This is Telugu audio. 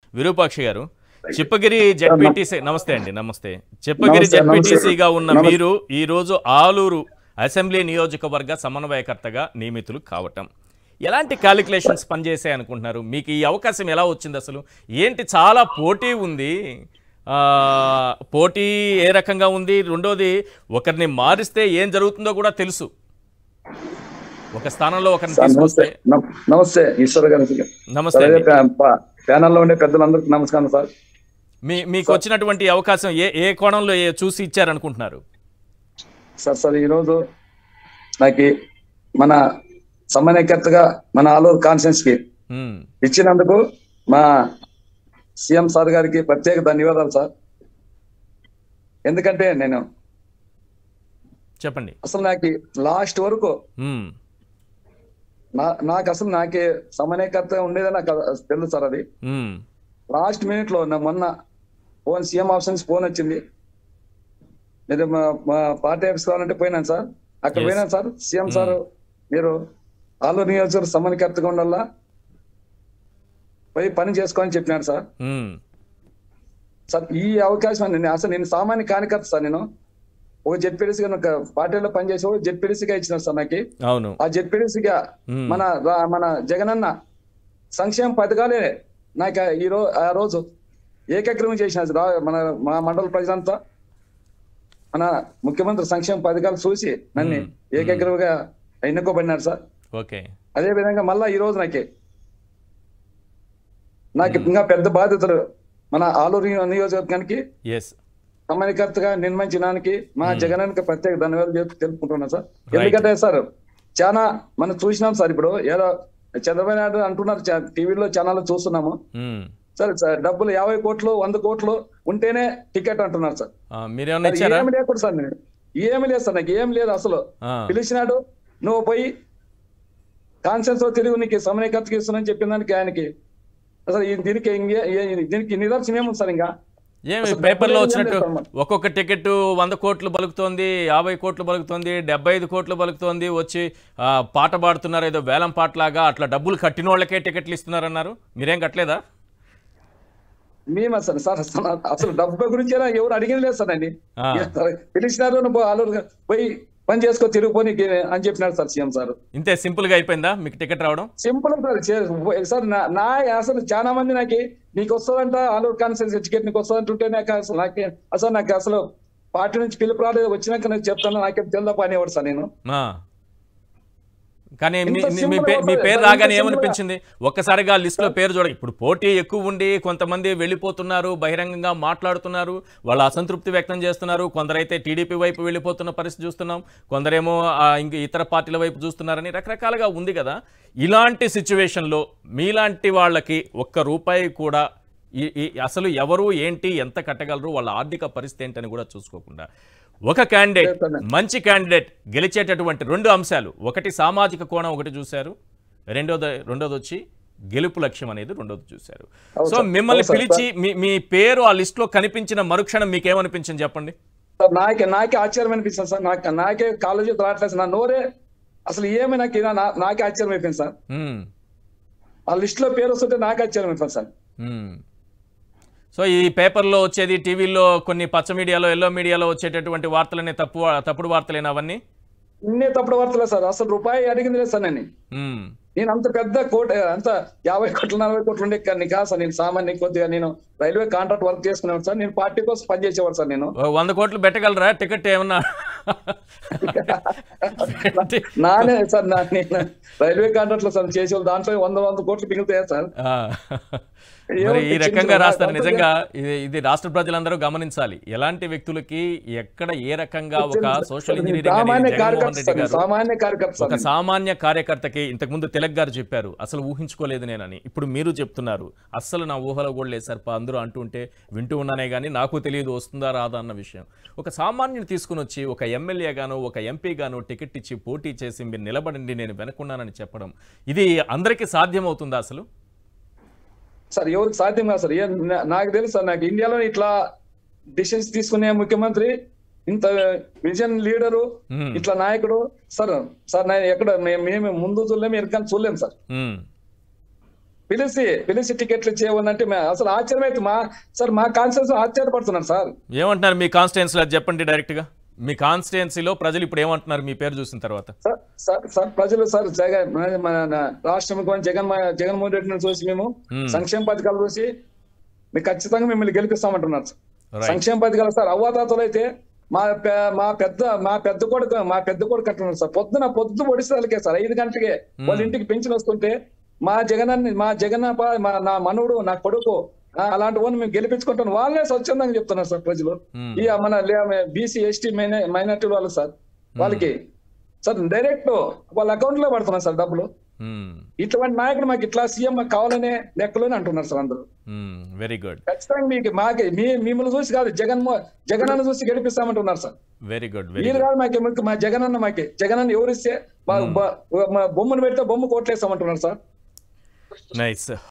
విరూపాక్షి గారు చిప్పగిరి జడ్పీటీసీ నమస్తే అండి నమస్తే చిప్పగిరి నమస్తే, నమస్తే. జడ్పీటీసీగా ఉన్న నమస్తే. మీరు ఈ రోజు ఆలూరు అసెంబ్లీ నియోజకవర్గ సమన్వయకర్తగా నియమితులు కావటం ఎలాంటి క్యాలిక్యులేషన్స్ పనిచేసాయి అనుకుంటున్నారు మీకు ఈ అవకాశం ఎలా వచ్చింది అసలు ఏంటి చాలా పోటీ ఉంది ఆ, పోటీ ఏ రకంగా ఉంది రెండోది ఒకరిని మారిస్తే ఏం జరుగుతుందో కూడా తెలుసు ఒక స్థానంలో ఒకరిని సార్ నమస్తే తీసుకొస్తే నమ- నమస్తే ఈశ్వర్ గారికి నమస్తే అలాగే అండి. ప్యా- ప- ప్యానల్లో ఉండే పెద్దలందరికీ నమస్కారం సార్ మీ మీకు వచ్చినటువంటి అవకాశం ఏ ఏ కోణంలో ఏ చూసి ఇచ్చారనుకుంటున్నారు సార్ సార్ ఈరోజు నాకు ఈ మన సమన్వయకర్తగా మన ఆలూరు కాన్ఫరెన్స్ కి ఉమ్, ఇచ్చినందుకు మా సీఎం సార్ గారికి ప్రత్యేక ధన్యవాదాలు సార్ ఎందుకంటే నేను చెప్పండి అసలు నాకు లాస్ట్ వరకు ఉమ్, నా నాకు అసలు నాకే సమన్వయకర్త ఉండేదని నాకు తెలుసు సార్ అది ఉమ్, లాస్ట్ మినిట్ లో నా మొన్న ఫోన్ సీఎం ఆప్షన్స్ ఫోన్ వచ్చింది మీరు మా మా పార్టీ ఆఫీస్ కావాలంటే పోయినాను సార్ అక్కడ Yes. పోయినాను సార్ సీఎం సార్ మీరు ఆలూరు నియోజకవర్గ సమన్వయకర్తగా ఉండాలా పోయి పని చేసుకోని చెప్పినాడు సార్ ఉమ్, సార్ ఈ అవకాశం నేను అసలు నేను సామాన్య కార్యకర్త సార్ నేను ఒక జెడ్పీడీసీగా ఒక పార్టీలో పనిచేసే జెడ్పీడీసీగా ఇచ్చినారు సార్ నాకు అవును ఆ జెడ్పీడీసీగా ఉమ్, మన రా- మన జగనన్న సంక్షేమ పథకాలే నాకు ఈ రోజు ఆ రోజు ఏకగ్రీవం చేసిన రా- మన మా మండల ప్రజలంతా మన ముఖ్యమంత్రి సంక్షేమ పథకాలు చూసి నన్ను మ్మ్. ఏకగ్రీవంగా ఎన్నుకోబడినారు సార్ ఓకే అదే విధంగా మళ్ళా ఈ రోజు నాకే నాకు ఇంకా పెద్ద బాధ్యతలు మన ఆలూరు నియోజకవర్గానికి ఎస్ సమన్వయకర్తగా నిర్మించడానికి మా జగనానికి ప్రత్యేక ధన్యవాదాలు చెప్పి తెలుపుకుంటున్నాను సార్ Right. ఎందుకంటే సార్ చాలా మనం చూసినాం సార్ ఇప్పుడు ఏదో చంద్రబాబు నాయుడు అంటున్నారు చా- టీవీలో ఛానల్ చూస్తున్నాము సార్ సార్ డబ్బులు యాభై కోట్లు వంద కోట్లు ఉంటేనే టికెట్ అంటున్నారు సార్ మీరేమన్నా సార్ ఇచ్చారా ఏమి లేకుండా సార్ నేను ఏమి లేదు సార్ నాకు ఏం లేదు అసలు ఆ, పిలిచినాడు నువ్వు పోయి కాన్సెన్స్ లో తిరిగి నీకు సమన్వయకర్తకి ఇస్తున్నాను చెప్పిన దానికి ఆయనకి అసలు ఈ- దీనికి ఇంకే- ఏ- దీనికి నిదర్శనం ఏముంది సార్ ఇంకా ఏమి అసలు పేపర్లో డబ్బులు ఏం వచ్చినట్టు లేదు సార్. ఒక్కొక్క టికెట్ వంద కోట్లు బలుకుతోంది యాభై కోట్లు బలుకుతోంది డెబ్బై ఐదు కోట్లు బలుకుతోంది వచ్చి ఆ, పాట పాడుతున్నారు ఏదో వేలం పాటలాగా అట్లా డబ్బులు కట్టిన వాళ్ళకే టికెట్లు ఇస్తున్నారన్నారు మీరేం కట్టలేదా మేము అసలు సార్ అసలు అసలు డబ్బు గురించి ఎవరు అడిగిన లేదు సార్ అండి ఆ. పిలిచినారు నువ్వు ఆలూరు పోయి పని చేసుకో తిరుగుపోని అని చెప్పినారు సార్ సీఎం సార్ ఇంతే సింపుల్గా అయిపోయిందా మీకు టికెట్ రావడం సింపుల్ సార్ చే- సార్ నా నా అసలు చాలా మంది నాకు నీకు వస్తుందంట ఆలూరు కాన్ఫరెన్స్ టికెట్ నీకు వస్తుందంటుంటే నాకు అసలు నాకే అసలు నాకు అసలు పార్టీ నుంచి పిలుపు రాలేదు వచ్చినాక నేను చెప్తాను నాకేం తెలుదా పనేవాడు సార్ నేను ఆ. కానీ మీ- ఇంత మీ- మీ simple పే- గా మీ వస్తుంది. పేరు ఇంత రాగానే simple గా. ఏమనిపించింది ఒక్కసారిగా లిస్ట్ లో పేరు చూడ ఇప్పుడు పోటీ ఎక్కువ ఉండి కొంతమంది వెళ్ళిపోతున్నారు బహిరంగంగా మాట్లాడుతున్నారు వాళ్ళ అసంతృప్తి వ్యక్తం చేస్తున్నారు కొందరైతే టీడీపీ వైపు వెళ్ళిపోతున్న పరిస్థితి చూస్తున్నాం కొందరేమో ఆ, ఇంక ఇతర పార్టీల వైపు చూస్తున్నారని రకరకాలుగా ఉంది కదా ఇలాంటి సిచ్యువేషన్లో మీలాంటి వాళ్ళకి ఒక్క రూపాయి కూడా ఈ- ఈ అసలు ఎవరు ఏంటి ఎంత కట్టగలరు వాళ్ళ ఆర్థిక పరిస్థితి ఏంటని కూడా చూసుకోకుండా ఒక క్యాండిడేట్ చేస్తాను. మంచి క్యాండిడేట్ గెలిచేటటువంటి రెండు అంశాలు ఒకటి సామాజిక కోణం ఒకటి చూశారు రెండోది రెండోది వచ్చి గెలుపు లక్ష్యం అనేది రెండోది చూశారు అవును సో సార్. మిమ్మల్ని అవును సార్. పిలిచి మీ మీ పేరు ఆ లిస్ట్ లో కనిపించిన మరుక్షణం మీకేమనిపించింది చెప్పండి సార్ నాకే నాకే ఆశ్చర్యం అనిపిస్తుంది సార్ నాకు నాకే కాలేజీ రావట్లేదు సార్ నా నోరే అసలు ఏమి నాకు ఇలా నా- నాకే ఆశ్చర్యం అయిపోయింది సార్ మ్మ్. ఆ లిస్ట్ లో పేరు వస్తుంటే నాకే ఆశ్చర్యం అయిపోయింది సార్ మ్మ్. సో ఈ పేపర్లో వచ్చేది టీవీలో కొన్ని పచ్చ మీడియాలో ఎల్లో మీడియాలో వచ్చేటటువంటి వార్తలనే తప్పు తప్పుడు వార్తలేనా అవన్నీ ఇన్నే తప్పుడు వార్తలే సార్ అసలు రూపాయి అడిగింది లేదు సార్ నేను మ్మ్. నేను అంత పెద్ద కోట అంత యాభై కోట్లు నలభై కోట్లు ఉండే కానీ కాదు సార్ నేను సామాన్య కొద్దిగా నేను రైల్వే కాంట్రాక్ట్ వర్క్ చేసుకునేవాడు సార్ నేను పార్టీ కోసం పనిచేసేవాడు సార్ నేను ఓ వంద కోట్లు పెట్టగలరా టికెట్ ఏమన్నా నానే సార్ నా నేను రైల్వే కాంట్రాక్ట్ లో సార్ చేసేవాళ్ళు దాంట్లో వంద వంద కోట్లు మిగులుతాయా సార్ ఆ. మరి ఈ రకంగా రాస్తారు నిజంగా ఇది ఇది రాష్ట్ర ప్రజలందరూ గమనించాలి ఎలాంటి వ్యక్తులకి ఎక్కడ ఏ రకంగా ఒక సోషల్ ఇంజనీరింగ్ అనేది సామాన్య జగన్మోహన్ కార్యకర్త రెడ్డి సార్ గారు సామాన్య కార్యకర్త ఒక సార్ సామాన్య కార్యకర్తకి ఇంతకుముందు తిలక్ గారు చెప్పారు అసలు ఊహించుకోలేదు నేనని ఇప్పుడు మీరు చెప్తున్నారు అస్సలు నా ఊహలో కూడా లేదు సార్ పా అందరూ అంటుంటే వింటూ ఉన్నానే కానీ నాకు తెలియదు వస్తుందా రాదా అన్న విషయం ఒక సామాన్యుని తీసుకుని వచ్చి ఒక ఎమ్మెల్యే గాను ఒక ఎంపీ గాను టికెట్ ఇచ్చి పోటీ చేసి మీరు నిలబడండి నేను వెనుకున్నానని చెప్పడం ఇది అందరికీ సాధ్యమవుతుందా అసలు సార్ ఎవరికి సాధ్యం కాదు సార్ ఏ- నా- నాకు తెలుసు సార్ నాకు ఇండియాలో ఇట్లా డిసిషన్స్ తీసుకునే ముఖ్యమంత్రి ఇంత విజన్ లీడరు మ్మ్. ఇట్లా నాయకుడు సార్ సార్ నేను ఎక్కడ మే- మేము ముందు చూడలేము వెనకాల చూడలేము సార్ మ్మ్. పిలిచి పిలిచి టికెట్లు చేయమనంటే మే- అసలు ఆశ్చర్యం అయితే మా సార్ మా కాన్సెన్స్ ఆశ్చర్యపడుతున్నాను సార్ ఏమంటున్నారు మీ కాన్స్టిట్యున్సీలో అది చెప్పండి డైరెక్ట్ గా మీ కాన్స్టిట్యున్సీలో ప్రజలు ఇప్పుడు ఏమంటున్నారు మీ పేరు చూసిన తర్వాత సార్ సార్ సార్ ప్రజలు సార్ జగన్ మన- మన రాష్ట్ర ముఖ్యమంత్రి జగన్ జగన్మోహన్ రెడ్డిని చూసి మేము Hmm. సంక్షేమ పథకాలు చూసి మీకు ఖచ్చితంగా మిమ్మల్ని గెలిపిస్తామంటున్నారు సార్ Right. సంక్షేమ పథకాలు సార్ అవ్వాతాతలు అయితే మా పె- మా పెద్ద మా పెద్ద కొడుకు మా పెద్ద కొడుకు అంటున్నారు సార్ పొద్దున పొద్దు పొడిసేదానికే సార్ ఐదు గంటలకే వాళ్ళ ఇంటికి పెంచిన వస్తుంటే మా జగనాన్ని మా జగన్ మా నా మనవుడు నా కొడుకు ఆ, అలాంటి వాళ్ళని మేము గెలిపించుకుంటాం వాళ్ళే స్వచ్ఛందంగా చెప్తున్నారు సార్ ప్రజలు Hmm. ఈ మన బీసీ ఎస్టీ మైనార్టీ వాళ్ళు సార్ వాళ్ళకి సార్ డైరెక్ట్ వాళ్ళ అకౌంట్ లో పడుతున్నారు సార్ డబ్బులు ఇటువంటి నాయకుడు మాకు ఇట్లా సీఎం మాకు కావాలనే లెక్కలోనే అంటున్నారు సార్ అందరూ వెరీ గుడ్ ఖచ్చితంగా మీకు మాకి మీ మిమ్మల్ని చూసి కాదు జగన్ జగన్ అన్న చూసి గెలిపిస్తామంటున్నారు సార్ వెరీ గుడ్ వెరీ మీరు కాదు మాకి మీకు మా జగన్ అన్న మాకి జగన్ అన్న ఎవరిస్తే మా బ- మా బొమ్మను పెడితే బొమ్మ కోట్లేస్తామంటున్నారు సార్ నైస్